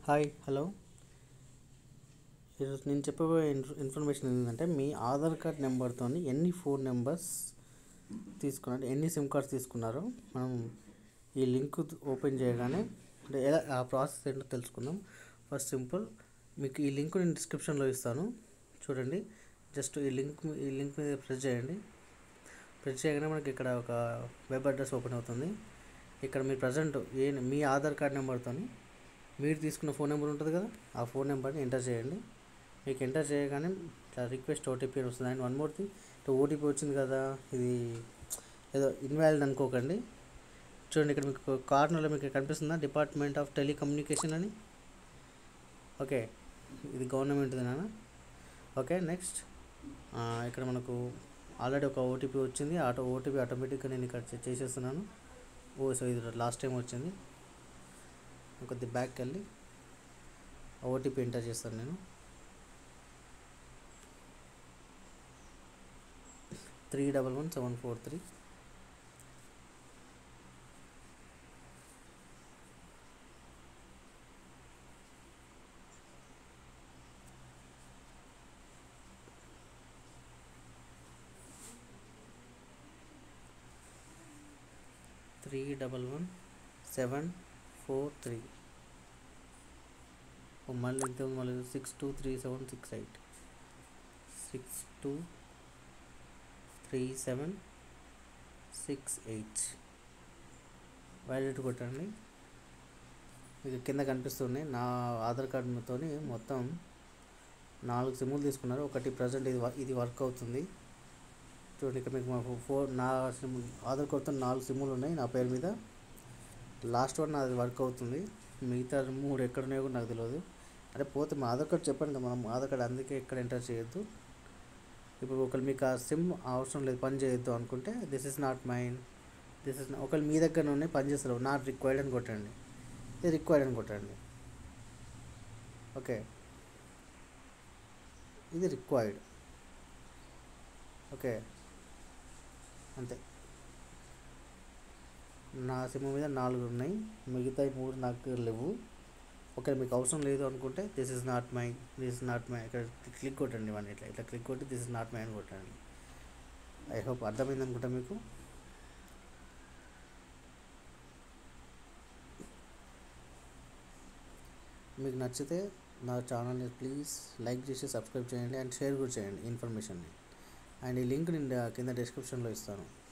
hi hello ఈరోజు నేను చెప్పబోయే ఇన్ఫ- ఇన్ఫర్మేషన్ ఏంటంటే మీ ఆధార్ కార్డ్ నెంబర్తో ఎన్ని ఫోన్ నెంబర్స్ తీసుకున్నారు ఎన్ని సిమ్ కార్డ్స్ తీసుకున్నారో మనం ఈ లింక్ ఓపెన్ చేయగానే అంటే ఎలా ఆ ప్రాసెస్ ఏంటో తెలుసుకుందాం ఫస్ట్ సింపుల్ మీకు ఈ లింక్ నేను డిస్క్రిప్షన్లో ఇస్తాను చూడండి జస్ట్ ఈ లింక్ మీ- ఈ లింక్ మీద ప్రెస్ చేయండి ప్రెస్ చేయగానే మనకి ఇక్కడ ఒక వెబ్ అడ్రస్ ఓపెన్ అవుతుంది ఇక్కడ మీరు ప్రజెంట్ ఏ మీ ఆధార్ కార్డ్ నెంబర్తోని మీరు తీసుకున్న ఫోన్ నెంబర్ ఉంటుంది కదా ఆ ఫోన్ నెంబర్ని ఎంటర్ చేయండి మీకు ఎంటర్ చేయగానే ఇట్లా రిక్వెస్ట్ ఓటీపీ అని వస్తుంది అండ్ వన్ మోర్ థింగ్ ఇట్లా ఓటీపీ వచ్చింది కదా ఇది ఏదో ఇన్వాలిడ్ అనుకోకండి చూడండి ఇక్కడ మీకు కార్నర్లో మీకు కనిపిస్తుందా డిపార్ట్మెంట్ ఆఫ్ టెలికమ్యూనికేషన్ అని ఓకే ఇది గవర్నమెంట్ది నాన్న ఓకే నెక్స్ట్ ఇక్కడ మనకు ఆల్రెడీ ఒక ఓటీపీ వచ్చింది ఆటో ఓటీపీ ఆటోమేటిక్గా నేను ఇక్కడ చే- చేసేస్తున్నాను ఓ సో ఇది లాస్ట్ టైం వచ్చింది కొద్ది బ్యాక్కి వెళ్ళి ఓటీపీ ఎంటర్ చేస్తాను నేను three double one seven four three three double one seven four three మళ్ళీ ఇంత మళ్ళీ six two three seven six eight six two three seven six eight valid కొట్టండి మీకు కింద కనిపిస్తున్నాయి నా ఆధార్ కార్డుతో మొత్తం నాలుగు సిమ్ములు తీసుకున్నారు ఒకటి ప్రజెంట్ ఇది వ- ఇది వర్క్ అవుతుంది చూడండి ఇక్కడ మీకు మాకు ఫోర్ నా సిమ్ ఆధార్ కార్డుతో నాలుగు సిమ్ములు ఉన్నాయి నా పేరు మీద లాస్ట్ వన్ నాది వర్క్ అవుతుంది మిగతా మూడు ఎక్కడ ఉన్నాయో కూడా నాకు తెలియదు అరే పోతే మా ఆధార్ కార్డ్ చెప్పండి కదా మనం ఆధార్ కార్డ్ అందుకే ఎక్కడ ఎంటర్ చేయొద్దు ఇప్పుడు ఒకరు మీకు ఆ సిమ్ అవసరం లేదు పని చేయొద్దు అనుకుంటే this is not mine this is ఒకరు మీ దగ్గర ఉన్నాయి పని చేస్తారు నాట్ రిక్వైర్డ్ అని కొట్టండి ఇది రిక్వైర్డ్ అని కొట్టండి ఓకే ఇది రిక్వైర్డ్ ఓకే అంతే నా సిమ్ మీద నాలుగు ఉన్నాయి మిగతా మూడు నాకు లేవు ఓకే మీకు అవసరం లేదు అనుకుంటే this is not my this is not my ఇక్కడ క్లిక్ కొట్టండి ఇవన్నీ ఇట్లా ఇట్లా క్లిక్ కొట్టి దిస్ ఇస్ నాట్ మై అని కొట్టండి ఐ హోప్ అర్థమైంది అనుకుంటా మీకు మీకు నచ్చితే నా ఛానల్ని ప్లీజ్ లైక్ చేసి సబ్స్క్రైబ్ చేయండి అండ్ షేర్ కూడా చేయండి ఇన్ఫర్మేషన్ని అండ్ ఈ లింక్ నేను కింద డిస్క్రిప్షన్లో ఇస్తాను